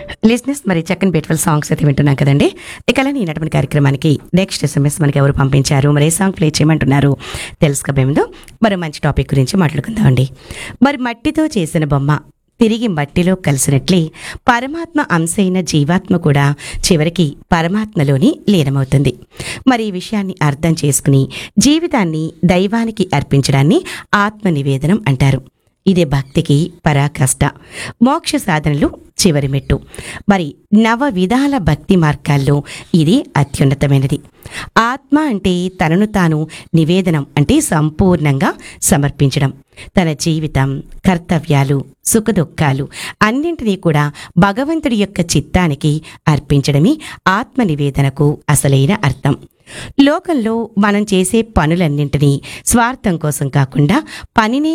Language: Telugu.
లిజినెస్ మరి చక్కని బ్యూటిఫుల్ సాంగ్స్ అయితే వింటున్నాం కదండి ఇక అలానే ఈ నటమని కార్యక్రమానికి నెక్స్ట్ ఎస్ఎంఎస్ మనకి ఎవరు పంపించారు మరి ఏ సాంగ్ ప్లే చేయమంటున్నారు తెలుసుకోబోయేందు మరి మంచి టాపిక్ గురించి మాట్లాడుకుందామండి మరి మట్టితో చేసిన బొమ్మ తిరిగి మట్టిలో కలిసినట్లే పరమాత్మ అంశైన జీవాత్మ కూడా చివరికి పరమాత్మలోని లీనమవుతుంది మరి ఈ విషయాన్ని అర్థం చేసుకుని జీవితాన్ని దైవానికి అర్పించడాన్ని ఆత్మ నివేదనం అంటారు ఇదే భక్తికి పరాకాష్ట మోక్ష సాధనలు చివరి మెట్టు మరి నవ విధాల భక్తి మార్గాల్లో ఇది అత్యున్నతమైనది ఆత్మ అంటే తనను తాను నివేదనం అంటే సంపూర్ణంగా సమర్పించడం తన జీవితం కర్తవ్యాలు సుఖదుఖాలు అన్నింటినీ కూడా భగవంతుడి యొక్క చిత్తానికి అర్పించడమే ఆత్మ నివేదనకు అసలైన అర్థం లోకంలో మనం చేసే పనులన్నింటినీ స్వార్థం కోసం కాకుండా పనిని